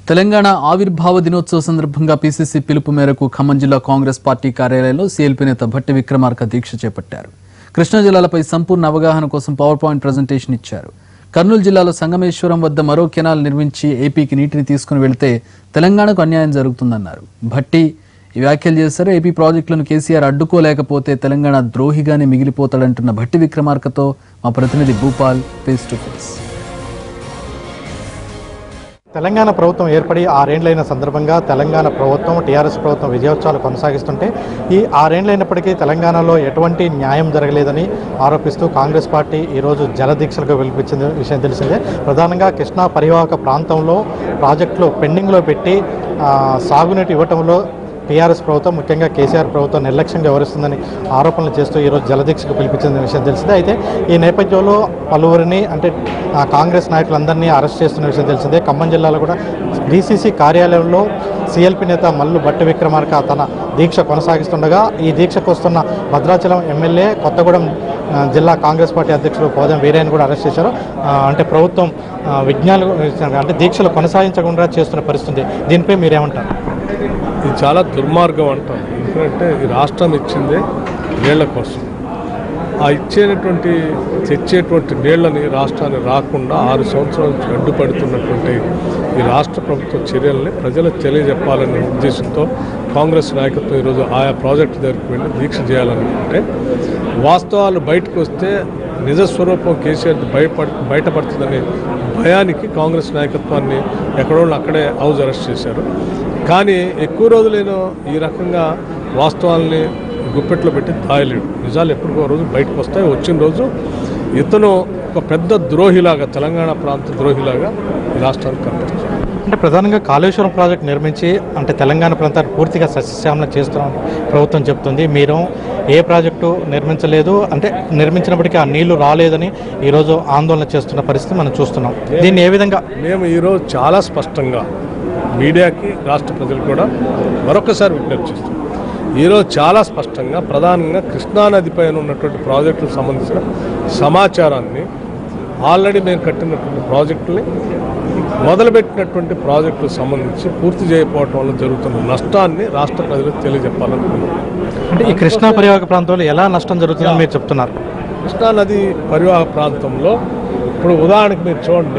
తెలంగాణ ఆవిర్భావ దినోత్సవ సందర్భంగా పీసీసీ పిలుపు మేరకు ఖమ్మం జిల్లా కాంగ్రెస్ పార్టీ కార్యాలయంలో సీఎల్పీ నేత భట్టి విక్రమార్క దీక్ష చేపట్టారు కృష్ణా జిల్లాలపై సంపూర్ణ అవగాహన కోసం పవర్ పాయింట్ ప్రజెంటేషన్ ఇచ్చారు కర్నూలు జిల్లాలో సంగమేశ్వరం వద్ద మరో కెనాల్ నిర్మించి ఏపీకి నీటిని తీసుకుని వెళితే తెలంగాణకు అన్యాయం జరుగుతుందన్నారు భట్టి ఈ వ్యాఖ్యలు చేశారు ఏపీ ప్రాజెక్టులను కేసీఆర్ అడ్డుకోలేకపోతే తెలంగాణ ద్రోహిగానే మిగిలిపోతాడంటున్న భట్టి విక్రమార్కతో మా ప్రతినిధి Bhupal face to face Telangana ప్రభుత్వం ఏర్పడి ఆరేండ్లైన సందర్భంగా తెలంగాణ ప్రభుత్వం టీఆర్ఎస్ ప్రభుత్వం విజయోత్సవాలు కొనసాగిస్తుంటే ఈ ఆరేండ్లైనప్పటికీ తెలంగాణలో ఎటువంటి న్యాయం జరగలేదని ఆరోపిస్తూ కాంగ్రెస్ పార్టీ ఈరోజు జలదీక్షలకు పిలిపించిన విషయం తెలిసిందే ప్రధానంగా కృష్ణా పరివాహక ప్రాంతంలో ప్రాజెక్టులు పెండింగ్లో పెట్టి ఆ, సాగునీటి ఇవ్వటంలో టీఆర్ఎస్ ప్రభుత్వం ముఖ్యంగా కేసీఆర్ ప్రభుత్వం నిర్లక్ష్యంగా వ్యవహరిస్తుందని ఆరోపణలు చేస్తూ ఈరోజు జలదీక్షకు పిలిపించిన విషయం తెలిసిందే అయితే ఈ నేపథ్యంలో పలువురిని అంటే ఆ, కాంగ్రెస్ నాయకులందరినీ అరెస్ట్ చేస్తున్న విషయం తెలిసిందే ఖమ్మం జిల్లాలో కూడా డీసీసీ కార్యాలయంలో సిఎల్పి నేత మల్లు భట్టి విక్రమార్క తన దీక్ష కొనసాగిస్తుండగా ఈ దీక్షకు వస్తున్న భద్రాచలం ఎమ్మెల్యే కొత్తగూడెం ఆ, జిల్లా కాంగ్రెస్ పార్టీ అధ్యక్షుడు పోదం వీరయ్యను కూడా అరెస్ట్ చేశారు ఆ, అంటే ప్రభుత్వం ఆ, విజ్ఞానాలు అంటే దీక్షలు కొనసాగించకుండా చేస్తున్న పరిస్థితి దీనిపై మీరేమంటారు ఇది చాలా దుర్మార్గం అంటాం ఎందుకంటే ఈ రాష్ట్రం ఇచ్చిందే నీళ్ల కోసం ఆ ఇచ్చేటటువంటి తెచ్చేటువంటి నీళ్లని రాష్ట్రాన్ని రాకుండా ఆరు సంవత్సరాల నుంచి అడ్డుపడుతున్నటువంటి ఈ రాష్ట్ర ప్రభుత్వ చర్యల్ని ప్రజలకు తెలియజెప్పాలనే ఉద్దేశంతో కాంగ్రెస్ నాయకత్వం ఈరోజు ఆయా ప్రాజెక్టు దగ్గరికి వెళ్ళి దీక్ష చేయాలనుకుంటే వాస్తవాలు బయటకు వస్తే నిజస్వరూపం కేసీఆర్ భయపడ బయటపడుతుందనే భయానికి కాంగ్రెస్ నాయకత్వాన్ని ఎక్కడో అక్కడే హౌస్ అరెస్ట్ చేశారు కానీ ఎక్కువ రోజులేనో ఈ రకంగా వాస్తవాల్ని గుప్పెట్లో పెట్టి దాయలేడు నిజాలు ఎప్పటికో రోజు బయటకు వస్తాయి వచ్చిన రోజు ఇతను ఒక పెద్ద ద్రోహిలాగా తెలంగాణ ప్రాంత ద్రోహిలాగా ఈ రాష్ట్రానికి కనిపిస్తుంది అంటే ప్రధానంగా కాళేశ్వరం ప్రాజెక్ట్ నిర్మించి అంటే తెలంగాణ ప్రాంతాన్ని పూర్తిగా సస్యశ్యామలం చేస్తున్నాం ప్రభుత్వం చెప్తుంది మీరు ఏ ప్రాజెక్టు నిర్మించలేదు అంటే నిర్మించినప్పటికీ ఆ నీళ్లు రాలేదని ఈరోజు ఆందోళన చేస్తున్న పరిస్థితి మనం చూస్తున్నాం దీన్ని ఏ విధంగా మేము ఈరోజు చాలా స్పష్టంగా మీడియాకి రాష్ట్ర ప్రజలు కూడా మరొకసారి విజ్ఞప్తి చేస్తున్నాం ఈరోజు చాలా స్పష్టంగా ప్రధానంగా కృష్ణానది పైన ఉన్నటువంటి ప్రాజెక్టులకు సంబంధించిన సమాచారాన్ని ఆల్రెడీ మేము కట్టినటువంటి ప్రాజెక్టుని మొదలుపెట్టినటువంటి ప్రాజెక్టులకు సంబంధించి పూర్తి చేయకపోవటం వల్ల జరుగుతున్న నష్టాన్ని రాష్ట్ర ప్రజలకు తెలియజెప్పాలనుకున్నాం అంటే ఈ కృష్ణా పరివాహక ప్రాంతంలో ఎలా నష్టం జరుగుతుందని మీరు చెప్తున్నారు కృష్ణానది పరివాహక ప్రాంతంలో ఇప్పుడు ఉదాహరణకు మీరు చూడండి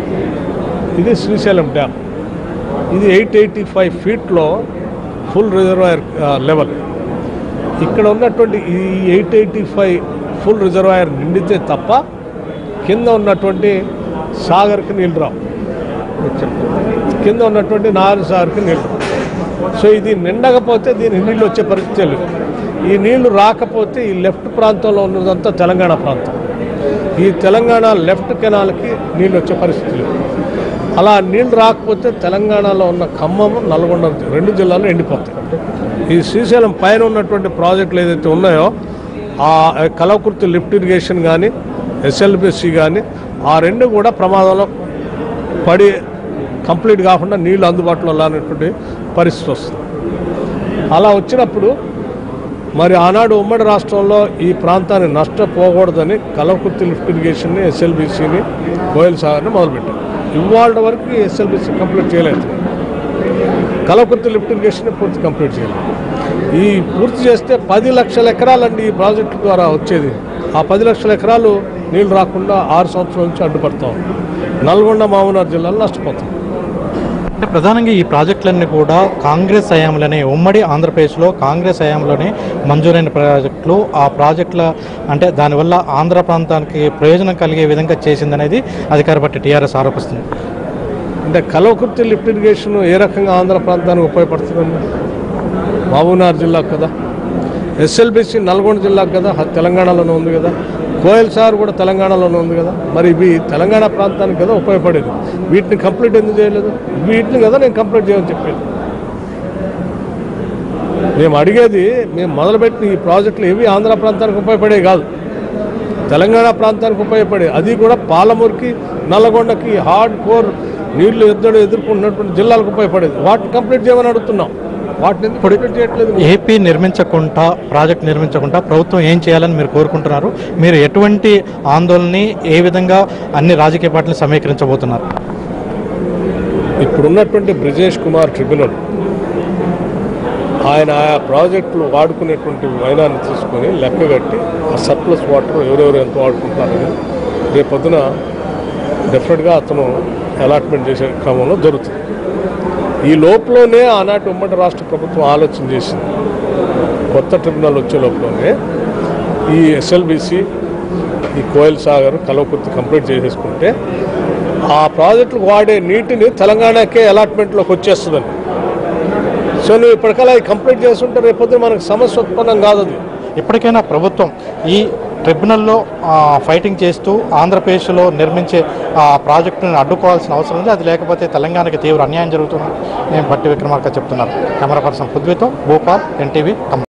ఇది శ్రీశైలం డ్యామ్ ఇది ఎయిట్ ఎయిటీ ఫైవ్ ఫీట్లో ఫుల్ రిజర్వాయర్ లెవెల్ ఇక్కడ ఉన్నటువంటి ఈ eight eighty five full reservoir నిండితే తప్ప కింద ఉన్నటువంటి సాగర్కి నీళ్ళు రావు కింద ఉన్నటువంటి నాలుగు సాగర్కి నీళ్ళు రావు సో ఇది నిండకపోతే దీనికి నీళ్ళు వచ్చే పరిస్థితి లేదు ఈ నీళ్లు రాకపోతే ఈ లెఫ్ట్ ప్రాంతంలో ఉన్నదంతా తెలంగాణ ప్రాంతం ఈ తెలంగాణ లెఫ్ట్ కెనాల్కి నీళ్ళు వచ్చే పరిస్థితి లేదు అలా నీళ్లు రాకపోతే తెలంగాణలో ఉన్న ఖమ్మం నల్గొండ రెండు జిల్లాలు ఎండిపోతాయి ఈ శ్రీశైలం పైన ఉన్నటువంటి ప్రాజెక్టులు ఏదైతే ఉన్నాయో ఆ కలవకుర్తి లిఫ్ట్ ఇరిగేషన్ కానీ ఎస్ఎల్బిసి కానీ ఆ రెండు కూడా ప్రమాదంలో పడి కంప్లీట్ కాకుండా నీళ్లు అందుబాటులో లేనటువంటి పరిస్థితి వస్తుంది అలా వచ్చినప్పుడు మరి ఆనాడు ఉమ్మడి రాష్ట్రంలో ఈ ప్రాంతాన్ని నష్టపోకూడదని కలవకుర్తి లిఫ్ట్ ఇరిగేషన్ని ఎస్ఎల్బిసిని కోయల్ సాగర్ని మొదలుపెట్టారు ఇవాళ వరకు ఎస్ఎల్బిసి కంప్లీట్ చేయలేదు కలవకుర్తి లిఫ్ట్ ఇరిగేషన్ పూర్తి కంప్లీట్ చేయలేదు ఈ పూర్తి చేస్తే పది లక్షల ఎకరాలండి ఈ ప్రాజెక్టు ద్వారా వచ్చేది ఆ పది లక్షల ఎకరాలు నీళ్లు రాకుండా ఆరు సంవత్సరాల నుంచి అడ్డుపడతాం నల్గొండ మామూనార్ జిల్లాలో నష్టపోతాం అంటే ప్రధానంగా ఈ ప్రాజెక్టులన్నీ కూడా కాంగ్రెస్ హయాంలోనే ఉమ్మడి ఆంధ్రప్రదేశ్లో కాంగ్రెస్ హయాంలోనే మంజూరైన ప్రాజెక్టులు ఆ ప్రాజెక్టుల అంటే దానివల్ల ఆంధ్ర ప్రాంతానికి ప్రయోజనం కలిగే విధంగా చేసిందనేది అధికార పార్టీ టీఆర్ఎస్ ఆరోపిస్తుంది అంటే కలవకుర్తి లిఫ్ట్ ఇరిగేషన్ ఏ రకంగా ఆంధ్ర ప్రాంతానికి ఉపయోగపడుతుందండి మహబూబ్నగర్ జిల్లాకు కదా ఎస్ఎల్బిసి నల్గొండ జిల్లాకు కదా అది తెలంగాణలోనే ఉంది కదా కోయల్ సార్ కూడా తెలంగాణలోనే ఉంది కదా మరి ఇవి తెలంగాణ ప్రాంతానికి కదా ఉపయోగపడేది వీటిని కంప్లీట్ ఎందుకు చేయలేదు వీటిని కదా నేను కంప్లీట్ చేయమని చెప్పేది మేము అడిగేది మేము మొదలుపెట్టిన ఈ ప్రాజెక్టులు ఏవి ఆంధ్ర ప్రాంతానికి ఉపయోగపడే కాదు తెలంగాణ ప్రాంతానికి ఉపయోగపడే అది కూడా పాలమూరుకి నల్లగొండకి హార్డ్ కోర్ నీళ్లు ఎద్దడు ఎదుర్కొన్నటువంటి జిల్లాలకు ఉపయోగపడేది వాటిని కంప్లీట్ చేయమని అడుగుతున్నాం వాటిని ఎందుకు కంప్లీట్ చేయట్లేదు ఏపీ నిర్మించకుండా ప్రాజెక్ట్ నిర్మించకుండా ప్రభుత్వం ఏం చేయాలని మీరు కోరుకుంటున్నారు మీరు ఎటువంటి ఆందోళనని ఏ విధంగా అన్ని రాజకీయ పార్టీలు సమీకరించబోతున్నారు ఇప్పుడున్నటువంటి బ్రిజేష్ కుమార్ ట్రిబ్యునల్ ఆయన ఆయా ప్రాజెక్టులు వాడుకునేటువంటి వైనాన్ని తీసుకొని లెక్క కట్టి ఆ సర్ప్లస్ వాటర్ ఎవరెవరు ఎంత వాడుకుంటున్నారని రేపొద్దున డెఫినెట్గా అతను అలాట్మెంట్ చేసే క్రమంలో జరుగుతుంది ఈ లోపలనే ఆనాటి ఉమ్మడి రాష్ట్ర ప్రభుత్వం ఆలోచన చేసింది కొత్త ట్రిబ్యునల్ వచ్చే లోపలనే ఈ ఎస్ఎల్బిసి ఈ కోయల్ సాగర్ కలవకుర్తి కంప్లీట్ చేసేసుకుంటే ఆ ప్రాజెక్టులకు వాడే నీటిని తెలంగాణకే అలాట్మెంట్లోకి వచ్చేస్తుందని సో నువ్వు ఇప్పటికల్లా ఇది కంప్లీట్ చేస్తుంటే రేపొద్దున మనకు సమస్య ఉత్పన్నం కాదు అది ఇప్పటికైనా ప్రభుత్వం ఈ ట్రిబ్యునల్లో ఆ, ఫైటింగ్ చేస్తూ ఆంధ్రప్రదేశ్లో నిర్మించే ఆ ప్రాజెక్టును అడ్డుకోవాల్సిన అవసరం ఉంది అది లేకపోతే తెలంగాణకి తీవ్ర అన్యాయం జరుగుతుంది నేను బట్టి విక్రమార్క చెప్తున్నారు కెమెరా పర్సన్ పృథ్వీతో భూపాల్ ఎన్టీవీ ఖమ్మం